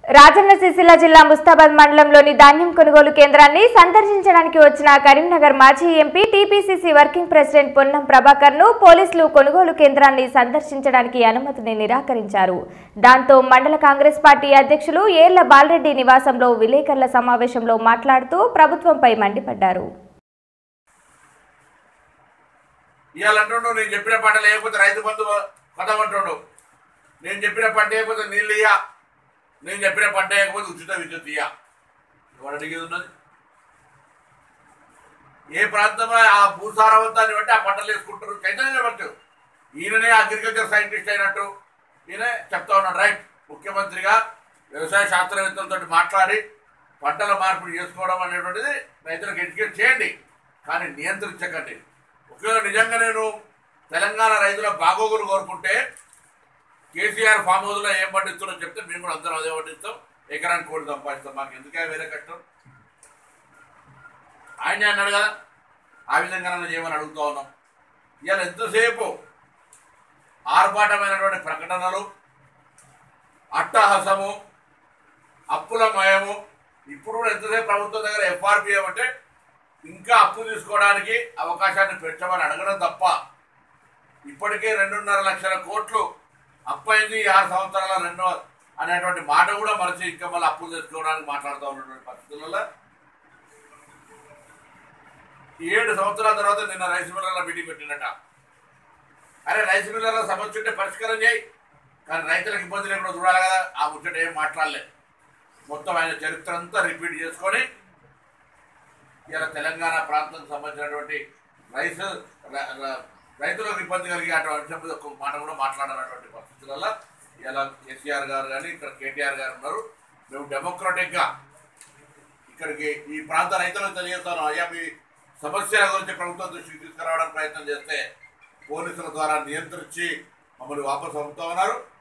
రాజన్న సిరిసిల్ల జిల్లా ముస్తాబాద్ మండలంలోని ధాన్యం కొనుగోలు కేంద్రాన్ని సందర్శించడానికి వచ్చిన కరీంనగర్ మాజీ MP TPCC working president Ponnam Prabhakar ను పోలీసులు కొనుగోలు కేంద్రాన్ని సందర్శించడానికి అనుమతిని నిరాకరించారు దాంతో మండల కాంగ్రెస్ పార్టీ అధ్యక్షులు ఏర్ల బాలరెడ్డి నివాసంలో విలేకరుల సమావేశంలో మాట్లాడుతూ ప్రభుత్వంపై మండిపడ్డారు ఇవాళ అంటుండు నేను చెప్పిన పంట లేకపోతే రైతు బంధు కదమంటుండు నేను చెప్పిన పంట లేకపోతే నీళ్ళు ఇయ్య నేను చెప్పిన పంట లేకపోతే ఉచిత విద్యుత్ ఇయ్య ఎవరు అడిగేది ఉన్నది ఏ ప్రాంతంలో ఆ భూసారవంతాన్ని బట్టి ఆ పంటలు వేసుకుంటారు చైతన్య పట్టు ఈయననే అగ్రికల్చర్ సైంటిస్ట్ అయినట్టు ఈయన చెప్తా ఉన్నాడు రైట్ ముఖ్యమంత్రిగా వ్యవసాయ శాస్త్రవేత్తలతో మాట్లాడి పంటల మార్పిడి చేసుకోవడం అనేటువంటిది రైతులకు ఎడ్యుకేట్ చేయండి కానీ నియంత్రించకండి ఒకవేళ నిజంగా నేను తెలంగాణ రైతుల బాగోగులు కోరుకుంటే కేసీఆర్ ఫామ్ హౌస్లో ఏం పండిస్తారో చెప్తే మేము కూడా అందరం అదే పండిస్తాం ఎకరానికి కోడి సంపాదిస్తాం మాకు ఎందుకే వేరే కష్టం ఆయన అన్నాడు కదా ఆ విధంగా నన్ను చేయమని అడుగుతా ఉన్నాం ఇవాళ ఎంతసేపు ఆర్భాటమైనటువంటి ప్రకటనలు అట్టహాసము అప్పుల మయము ఇప్పుడు కూడా ఎంతసేపు ప్రభుత్వం దగ్గర ఎఫ్ఆర్పిఎం అంటే ఇంకా అప్పు తీసుకోవడానికి అవకాశాన్ని పెంచమని అడగడం తప్ప ఇప్పటికే రెండున్నర లక్షల కోట్లు అప్పు అయింది ఈ ఆరు సంవత్సరాల రెండు అనేటువంటి మాట కూడా మరచి ఇంకా మళ్ళీ అప్పులు తెచ్చుకోవడానికి మాట్లాడుతూ ఉన్నటువంటి పరిస్థితులలో ఏడు సంవత్సరాల తర్వాత నిన్న రైస్ మిల్లర్ల మీటింగ్ పెట్టినట్ట అరే రైస్ మిల్లర్ల సమస్య ఉంటే పరిష్కారం చేయి కానీ రైతులకు ఇబ్బంది లేకుండా చూడాలి కదా ఆ ముచ్చట ఏం మాట్లాడలే మొత్తం ఆయన చరిత్ర అంతా రిపీట్ చేసుకొని ఇలా తెలంగాణ ప్రాంతానికి సంబంధించినటువంటి రైస్ ర- ర- రైతులకు ఇబ్బంది కలిగే అటువంటి అంశం మీద ఒక మాట కూడా మాట్లాడాలన్నటువంటి పరిస్థితులలో ఇలా కేసీఆర్ గారు కానీ ఇక్కడ కేటీఆర్ గారు ఉన్నారు మేము డెమోక్రటిక్గా ఇక్కడికి ఈ ప్రాంత రైతులకు తెలియజేస్తాను అయ్యా మీ సమస్యల గురించి ప్రభుత్వం దృష్టికి తీసుకురావడానికి ప్రయత్నం చేస్తే పోలీసుల ద్వారా నియంత్రించి మమ్మల్ని వాపసు పంపుతా ఉన్నారు